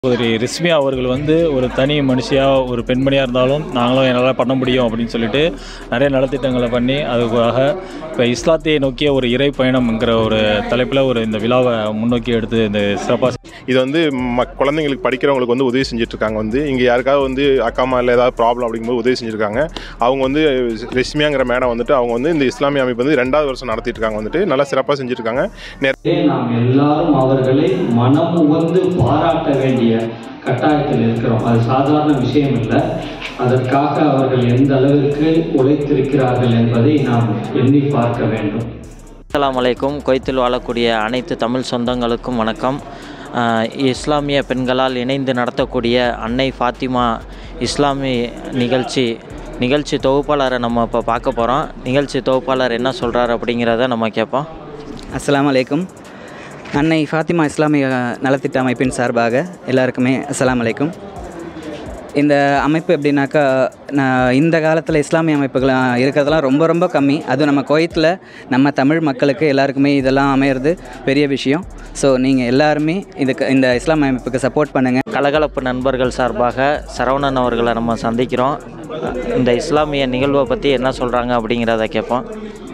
சகோதரி ரிஸ்மியா அவர்கள் வந்து ஒரு தனி மனுஷியாக ஒரு பெண்மணியாக இருந்தாலும் நாங்களும் என்னால் பண்ண முடியும் அப்படின்னு சொல்லிட்டு நிறைய நலத்திட்டங்களை பண்ணி அதுக்காக இப்போ இஸ்லாத்தை நோக்கிய ஒரு இறை பயணம்ங்கிற ஒரு தலைப்பில் ஒரு இந்த விழாவை முன்னோக்கி எடுத்து இந்த சிறப்பாக இது வந்து ம குழந்தைங்களுக்கு படிக்கிறவங்களுக்கு வந்து உதவி செஞ்சுட்டு இருக்காங்க வந்து இங்கே யாருக்காவது வந்து அக்காமா இல்லை ஏதாவது ப்ராப்ளம் அப்படிங்கும்போது உதவி செஞ்சுருக்காங்க அவங்க வந்து ரெஷ்மியாங்கிற மேடம் வந்துட்டு அவங்க வந்து இந்த இஸ்லாமிய அமைப்பு வந்து ரெண்டாவது வருஷம் நடத்திட்டு இருக்காங்க வந்துட்டு நல்லா சிறப்பாக செஞ்சுருக்காங்க எனவே நாம் எல்லாரும் அவர்களை மனம் உவந்து பாராட்ட வேண்டிய கட்டாயத்தில் இருக்கிறோம் அது சாதாரண விஷயம் இல்லை அதற்காக அவர்கள் எந்த அளவிற்கு உழைத்திருக்கிறார்கள் என்பதை நாம் எண்ணி பார்க்க வேண்டும் அஸ்ஸலாமு அலைக்கும் குவைத்தில் வாழக்கூடிய அனைத்து தமிழ் சொந்தங்களுக்கும் வணக்கம் அஹ் இஸ்லாமிய பெண்களால் இணைந்து நடத்தக்கூடிய அன்னை ஃபாத்திமா இஸ்லாமிய நிகழ்ச்சி நிகழ்ச்சி தொகுப்பாளரை நம்ம இப்போ பார்க்க போகிறோம் நிகழ்ச்சி தொகுப்பாளர் என்ன சொல்கிறார் அப்படிங்கிறத நம்ம கேட்போம் அஸ்ஸலாமு அலைக்கும் அன்னை ஃபாத்திமா இஸ்லாமிய நலத்திட்ட அமைப்பின் சார்பாக எல்லாருக்குமே அஸ்ஸலாமு அலைக்கும் இந்த அமைப்பு எப்படின்னாக்கா நான் இந்த காலத்தில் இஸ்லாமிய அமைப்புகள் இருக்கிறதெல்லாம் ரொம்ப ரொம்ப கம்மி அதுவும் நம்ம குவைத்தில் நம்ம தமிழ் மக்களுக்கு எல்லாருக்குமே இதெல்லாம் அமையிறது பெரிய விஷயம் ஸோ நீங்கள் எல்லாருமே இதுக்கு இந்த இஸ்லாம் அமைப்புக்கு சப்போர்ட் பண்ணுங்கள் கலகலப்பு நண்பர்கள் சார்பாக சரவணன் அவர்களை நம்ம சந்திக்கிறோம் இந்த இஸ்லாமிய நிகழ்வை பற்றி என்ன சொல்கிறாங்க அப்படிங்கிறத கேட்போம்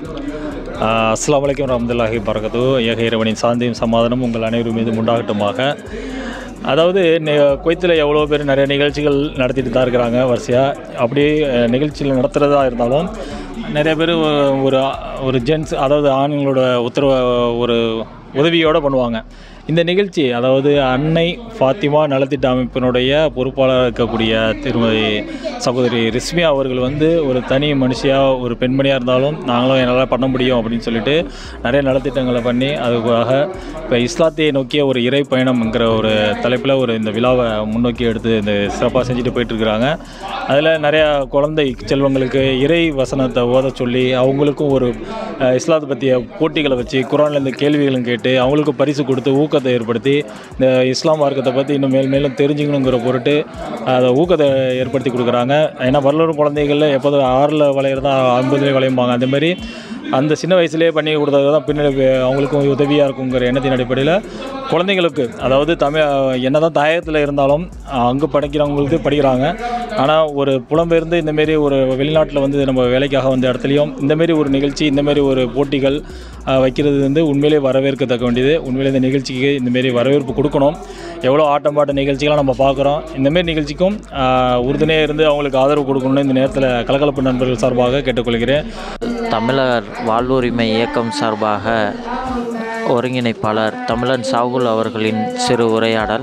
அஸ்லாம் வலைக்கம் ரஹமத்துல்லாஹி பரகத்து ஏக இறைவனின் சாந்தியும் சமாதானம் உங்கள் அனைவரும் மீது உண்டாகட்டுமாக அதாவது குவைத்தில் எவ்வளோ பேர் நிறைய நிகழ்ச்சிகள் நடத்திட்டு தான் இருக்கிறாங்க வரிசையாக அப்படியே அஹ், நிகழ்ச்சிகள் நடத்துகிறதா இருந்தாலும் நிறைய பேர் ஒரு ஒரு ஜென்ஸ் அதாவது ஆண்களோட உத்தரவு ஒரு உதவியோடு பண்ணுவாங்க இந்த நிகழ்ச்சி அதாவது அன்னை ஃபாத்திமா நலத்திட்ட அமைப்பினுடைய பொறுப்பாளராக இருக்கக்கூடிய திருமதி சகோதரி ரிஸ்மியா அவர்கள் வந்து ஒரு தனி மனுஷியாக ஒரு பெண்மணியாக இருந்தாலும் நாங்களும் என்னால் பண்ண முடியும் அப்படின்னு சொல்லிட்டு நிறைய நலத்திட்டங்களை பண்ணி அதுக்காக இப்போ இஸ்லாத்தை நோக்கிய ஒரு இறை பயணம்ங்கிற ஒரு தலைப்பில் ஒரு இந்த விழாவை முன்னோக்கி எடுத்து இந்த சிறப்பாக செஞ்சுட்டு போயிட்டுருக்குறாங்க அதில் நிறையா குழந்தை செல்வங்களுக்கு இறை வசனத்தை ஓத சொல்லி அவங்களுக்கும் ஒரு அஹ், இஸ்லாத்தை பற்றிய போட்டிகளை வச்சு குரான்லேருந்து கேள்விகளும் கேட்டு அவங்களுக்கும் பரிசு கொடுத்து ஊக்கத்தை ஏற்படுத்தி இந்த இஸ்லாம் மார்க்கத்தை பற்றி இன்னும் மேல் மேலும் தெரிஞ்சுக்கணுங்கிற பொருட்டு அதை ஊக்கத்தை ஏற்படுத்தி கொடுக்குறாங்க ஏன்னா வரலாறு குழந்தைகளில் எப்போதும் ஆறில் வளையிறதா ஐம்பதுலேயே வளையும்பாங்க அந்த மாதிரி அந்த சின்ன வயசுலேயே பண்ணி கொடுத்தது தான் பின்னாடி அவங்களுக்கும் உதவியாக இருக்குங்கிற எண்ணத்தின் அடிப்படையில் குழந்தைங்களுக்கு அதாவது தமிழ் என்ன தான் தாயகத்தில் இருந்தாலும் அங்கே படிக்கிறவங்களுக்கு படிக்கிறாங்க ஆனால் ஒரு புலம்பெயர்ந்து இந்தமாரி ஒரு வெளிநாட்டில் வந்து நம்ம வேலைக்காக வந்த இடத்துலையும் இந்தமாரி ஒரு நிகழ்ச்சி இந்தமாரி ஒரு போட்டிகள் அஹ், வைக்கிறது வந்து உண்மையிலே வரவேற்கத்தக்க வேண்டியது உண்மையிலே இந்த நிகழ்ச்சிக்கு இந்தமாரி வரவேற்பு கொடுக்கணும் எவ்வளோ ஆட்டம் பாட்ட நிகழ்ச்சிகள்லாம் நம்ம பார்க்குறோம் இந்தமாரி நிகழ்ச்சிக்கும் அஹ், உறுதுணையாக இருந்து அவங்களுக்கு ஆதரவு கொடுக்கணும்னு இந்த நேரத்தில் கலகலப்பு நண்பர்கள் சார்பாக கேட்டுக்கொள்கிறேன் தமிழர் வாழ்வுரிமை இயக்கம் சார்பாக ஒருங்கிணைப்பாளர் தமிழன் சாகுல் அவர்களின் சிறு உரையாடல்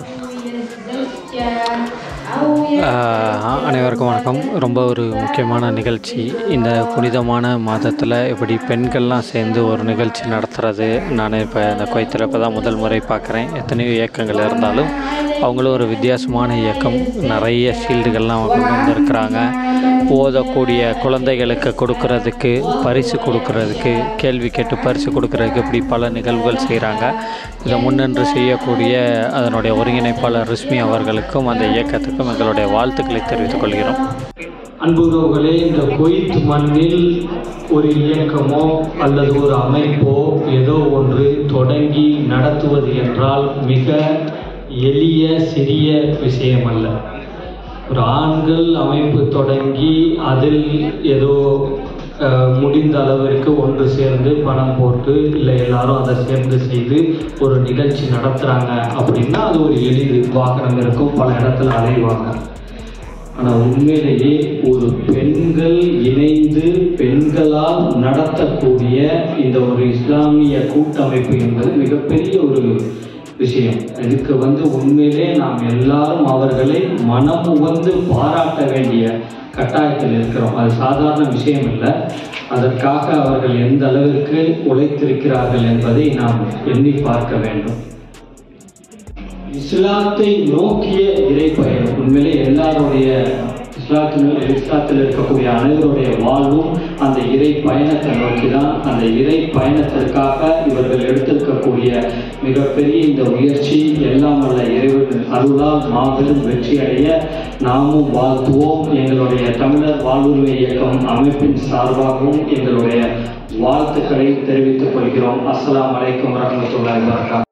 ஆஹ் அனைவருக்கும் வணக்கம் ரொம்ப ஒரு முக்கியமான நிகழ்ச்சி இந்த புனிதமான மாதத்தில் இப்படி பெண்கள்லாம் சேர்ந்து ஒரு நிகழ்ச்சி நடத்துகிறது நான் இப்போ இந்த குவைத்தில் இப்போ தான் முதல் முறை பார்க்குறேன் எத்தனையோ இயக்கங்கள் இருந்தாலும் அவங்களும் ஒரு வித்தியாசமான இயக்கம் நிறைய ஃபீல்டுகள்லாம் கொண்டு வந்திருக்கிறாங்க ஓதக்கூடிய குழந்தைகளுக்கு கொடுக்கறதுக்கு பரிசு கொடுக்கறதுக்கு கேள்வி கேட்டு பரிசு கொடுக்கறதுக்கு இப்படி பல நிகழ்வுகள் செய்கிறாங்க இதை முன்னின்று செய்யக்கூடிய அதனுடைய ஒருங்கிணைப்பாளர் ரிஸ்மி அவர்களுக்கும் அந்த இயக்கத்துக்கும் எங்களுடைய வாழ்த்துக்களை தெரிவித்துக் கொள்கிறோம் அன்புறவுகளே இந்த குவைத் மண்ணில் ஒரு இயக்கமோ அல்லது ஒரு அமைப்போ ஏதோ ஒன்று தொடங்கி நடத்துவது என்றால் மிக எளிய சிறிய விஷயம் அல்ல ஒரு ஆண்கள் அமைப்பு தொடங்கி அதில் ஏதோ அஹ், முடிந்த அளவிற்கு ஒன்று சேர்ந்து பணம் போட்டு இல்லை எல்லாரும் அதை சேர்ந்து செய்து ஒரு நிகழ்ச்சி நடத்துகிறாங்க அப்படின்னா அது ஒரு எளிது வாகனம் இருக்கும் பல இடத்துல அலைவாங்க ஆனால் உண்மையிலேயே ஒரு பெண்கள் இணைந்து பெண்களால் நடத்தக்கூடிய இந்த ஒரு இஸ்லாமிய கூட்டமைப்பு என்பது மிகப்பெரிய ஒரு விஷயம் இதுக்கு வந்து உண்மையிலே நாம் எல்லாரும் அவர்களை மனம் உவந்து பாராட்ட வேண்டிய கட்டாயத்தில் இருக்கிறோம் அது சாதாரண விஷயம் இல்லை அதற்காக அவர்கள் எந்த அளவிற்கு உழைத்திருக்கிறார்கள் என்பதை நாம் எண்ணி பார்க்க வேண்டும் இஸ்லாத்தை நோக்கிய இறைப்பயணம் உண்மையிலே எல்லாருடைய இஸ்லாத்தின் இஸ்லாத்தில் இருக்கக்கூடிய அனைவருடைய வாழ்வும் அந்த இறை பயணத்தை நோக்கி தான் அந்த இறை பயணத்திற்காக இவர்கள் எடுத்திருக்கக்கூடிய மிகப்பெரிய இந்த முயற்சி எல்லாம் வல்ல இறைவன் அருளால் மாபெரும் வெற்றி அடைய நாமும் வாழ்த்துவோம் எங்களுடைய தமிழர் வாழ்வுரிமை இயக்கம் அமைப்பின் சார்பாகவும் எங்களுடைய வாழ்த்துக்களை தெரிவித்துக் கொள்கிறோம் அஸ்ஸலாமு அலைக்கும் வரஹ்மத்துல்லாஹி வபரகாத்துஹு